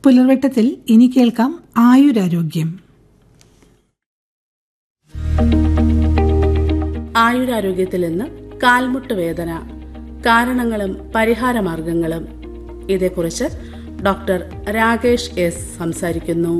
പുലർവെട്ടത്തിൽ ഇനി കേൾക്കാം ആയുരാരോഗ്യം ആയുരാരോഗ്യത്തിൽ നിന്ന് കാൽമുട്ട് വേദന കാരണങ്ങളും പരിഹാരമാർഗങ്ങളും ഇതേക്കുറിച്ച് ഡോക്ടർ രാകേഷ് എസ് സംസാരിക്കുന്നു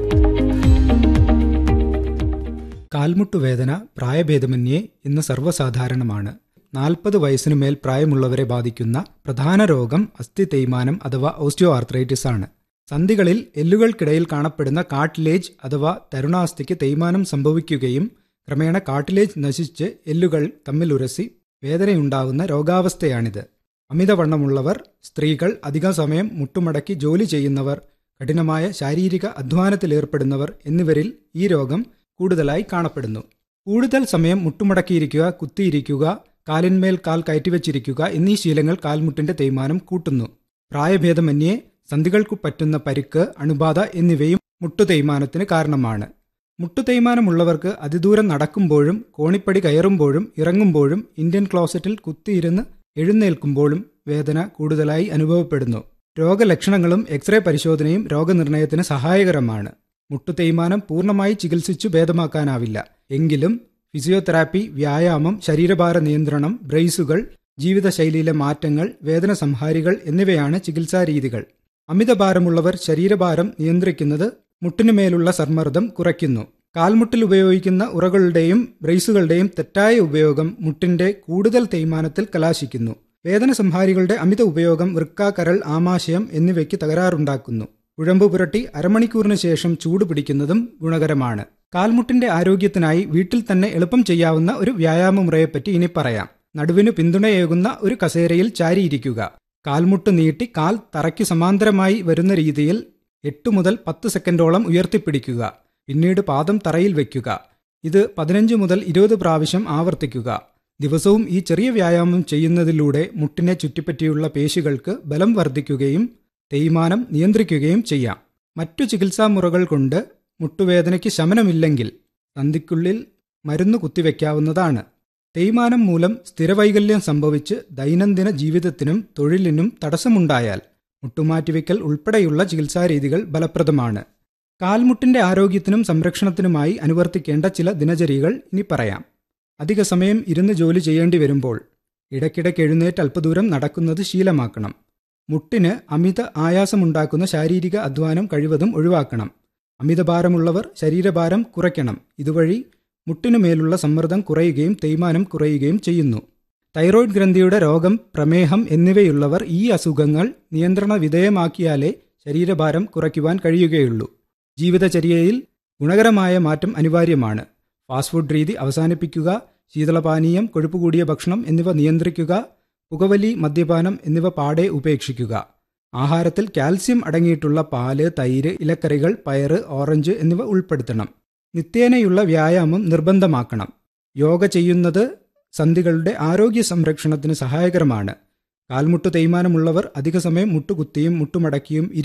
കാൽമുട്ടുവേദന പ്രായഭേദമന്യേ ഇന്ന് സർവ്വസാധാരണമാണ് നാൽപ്പത് വയസ്സിനു മേൽ പ്രായമുള്ളവരെ ബാധിക്കുന്ന പ്രധാന രോഗം അസ്ഥി തേയ്മാനം അഥവാ ഓസ്റ്റിയോ ആർത്രൈറ്റിസ് ആണ് സന്ധികളിൽ എല്ലുകൾക്കിടയിൽ കാണപ്പെടുന്ന കാട്ടിലേജ് അഥവാ തരുണാസ്ഥിക്ക് തേയ്മാനം സംഭവിക്കുകയും ക്രമേണ കാട്ടിലേജ് നശിച്ച് എല്ലുകൾ തമ്മിലുരസി വേദനയുണ്ടാകുന്ന രോഗാവസ്ഥയാണിത് അമിതവണ്ണമുള്ളവർ സ്ത്രീകൾ അധിക സമയം മുട്ടുമടക്കി ജോലി ചെയ്യുന്നവർ കഠിനമായ ശാരീരിക അധ്വാനത്തിലേർപ്പെടുന്നവർ എന്നിവരിൽ ഈ രോഗം കൂടുതലായി കാണപ്പെടുന്നു കൂടുതൽ സമയം മുട്ടുമടക്കിയിരിക്കുക കുത്തിയിരിക്കുക കാലിന്മേൽ കാൽ കയറ്റിവെച്ചിരിക്കുക എന്നീ ശീലങ്ങൾ കാൽമുട്ടിന്റെ തേയ്മാനം കൂട്ടുന്നു പ്രായഭേദമന്യേ സന്ധികൾക്കു പറ്റുന്ന പരിക്ക് അണുബാധ എന്നിവയും മുട്ടുതേയ്മാനത്തിന് കാരണമാണ് മുട്ടുതേയ്മാനമുള്ളവർക്ക് അതിദൂരം നടക്കുമ്പോഴും കോണിപ്പടി കയറുമ്പോഴും ഇറങ്ങുമ്പോഴും ഇന്ത്യൻ ക്ലോസറ്റിൽ കുത്തിയിരുന്ന് എഴുന്നേൽക്കുമ്പോഴും വേദന കൂടുതലായി അനുഭവപ്പെടുന്നു രോഗലക്ഷണങ്ങളും എക്സ്റേ പരിശോധനയും രോഗനിർണയത്തിന് സഹായകരമാണ് മുട്ടുതേയ്മാനം പൂർണ്ണമായി ചികിത്സിച്ചു ഭേദമാക്കാനാവില്ല എങ്കിലും ഫിസിയോതെറാപ്പി വ്യായാമം ശരീരഭാര നിയന്ത്രണം ബ്രേസുകൾ ജീവിതശൈലിയിലെ മാറ്റങ്ങൾ വേദന സംഹാരികൾ എന്നിവയാണ് ചികിത്സാരീതികൾ അമിതഭാരമുള്ളവർ ശരീരഭാരം നിയന്ത്രിക്കുന്നത് മുട്ടിനുമേലുള്ള സമ്മർദ്ദം കുറയ്ക്കുന്നു കാൽമുട്ടിൽ ഉപയോഗിക്കുന്ന ഉറകളുടെയും ബ്രേസുകളുടെയും തെറ്റായ ഉപയോഗം മുട്ടിന്റെ കൂടുതൽ തേയ്മാനത്തിൽ കലാശിക്കുന്നു വേദന സംഹാരികളുടെ അമിത ഉപയോഗം വൃക്ക കരൾ ആമാശയം എന്നിവയ്ക്ക് തകരാറുണ്ടാക്കുന്നു കുഴമ്പ് പുരട്ടി അരമണിക്കൂറിന് ശേഷം ചൂട് പിടിക്കുന്നതും ഗുണകരമാണ് കാൽമുട്ടിന്റെ ആരോഗ്യത്തിനായി വീട്ടിൽ തന്നെ എളുപ്പം ചെയ്യാവുന്ന ഒരു വ്യായാമ മുറയെപ്പറ്റി ഇനി പറയാം നടുവിന് പിന്തുണയേകുന്ന ഒരു കസേരയിൽ ചാരിയിരിക്കുക കാൽമുട്ട് നീട്ടി കാൽ തറയ്ക്ക് സമാന്തരമായി വരുന്ന രീതിയിൽ എട്ട് മുതൽ പത്ത് സെക്കൻഡോളം ഉയർത്തിപ്പിടിക്കുക പിന്നീട് പാദം തറയിൽ വയ്ക്കുക ഇത് പതിനഞ്ച് മുതൽ ഇരുപത് പ്രാവശ്യം ആവർത്തിക്കുക ദിവസവും ഈ ചെറിയ വ്യായാമം ചെയ്യുന്നതിലൂടെ മുട്ടിനെ ചുറ്റിപ്പറ്റിയുള്ള പേശികൾക്ക് ബലം വർദ്ധിക്കുകയും തേയ്മാനം നിയന്ത്രിക്കുകയും ചെയ്യാം മറ്റു ചികിത്സാ മുറകൾ കൊണ്ട് മുട്ടുവേദനയ്ക്ക് ശമനമില്ലെങ്കിൽ സന്ധിക്കുള്ളിൽ മരുന്ന് കുത്തിവെക്കാവുന്നതാണ് തേയ്മാനം മൂലം സ്ഥിരവൈകല്യം സംഭവിച്ച് ദൈനംദിന ജീവിതത്തിനും തൊഴിലിനും തടസ്സമുണ്ടായാൽ മുട്ടുമാറ്റിവെക്കൽ ഉൾപ്പെടെയുള്ള ചികിത്സാരീതികൾ ഫലപ്രദമാണ് കാൽമുട്ടിന്റെ ആരോഗ്യത്തിനും സംരക്ഷണത്തിനുമായി അനുവർത്തിക്കേണ്ട ചില ദിനചര്യകൾ ഇനി പറയാം അധിക സമയം ഇരുന്ന് ജോലി ചെയ്യേണ്ടി വരുമ്പോൾ ഇടയ്ക്കിടയ്ക്ക് എഴുന്നേറ്റ് അല്പദൂരം നടക്കുന്നത് ശീലമാക്കണം മുട്ടിന് അമിത ആയാസമുണ്ടാക്കുന്ന ശാരീരിക അധ്വാനം കഴിവതും ഒഴിവാക്കണം അമിതഭാരമുള്ളവർ ശരീരഭാരം കുറയ്ക്കണം ഇതുവഴി മുട്ടിനുമേലുള്ള സമ്മർദ്ദം കുറയുകയും തേയ്മാനം കുറയുകയും ചെയ്യുന്നു തൈറോയ്ഡ് ഗ്രന്ഥിയുടെ രോഗം പ്രമേഹം എന്നിവയുള്ളവർ ഈ അസുഖങ്ങൾ നിയന്ത്രണ വിധേയമാക്കിയാലേ ശരീരഭാരം കുറയ്ക്കുവാൻ കഴിയുകയുള്ളൂ ജീവിതചര്യയിൽ ഗുണകരമായ മാറ്റം അനിവാര്യമാണ് ഫാസ്റ്റ് ഫുഡ് രീതി അവസാനിപ്പിക്കുക ശീതളപാനീയം കൊഴുപ്പ് കൂടിയ ഭക്ഷണം എന്നിവ നിയന്ത്രിക്കുക പുകവലി മദ്യപാനം എന്നിവ പാടെ ഉപേക്ഷിക്കുക ആഹാരത്തിൽ കാൽസ്യം അടങ്ങിയിട്ടുള്ള പാല് തൈര് ഇലക്കറികൾ പയറ് ഓറഞ്ച് എന്നിവ ഉൾപ്പെടുത്തണം നിത്യേനയുള്ള വ്യായാമം നിർബന്ധമാക്കണം യോഗ ചെയ്യുന്നത് സന്ധികളുടെ ആരോഗ്യ സംരക്ഷണത്തിന് സഹായകരമാണ് കാൽമുട്ട് തേയ്മാനമുള്ളവർ അധിക സമയം മുട്ടുകുത്തിയും മുട്ടുമടക്കിയും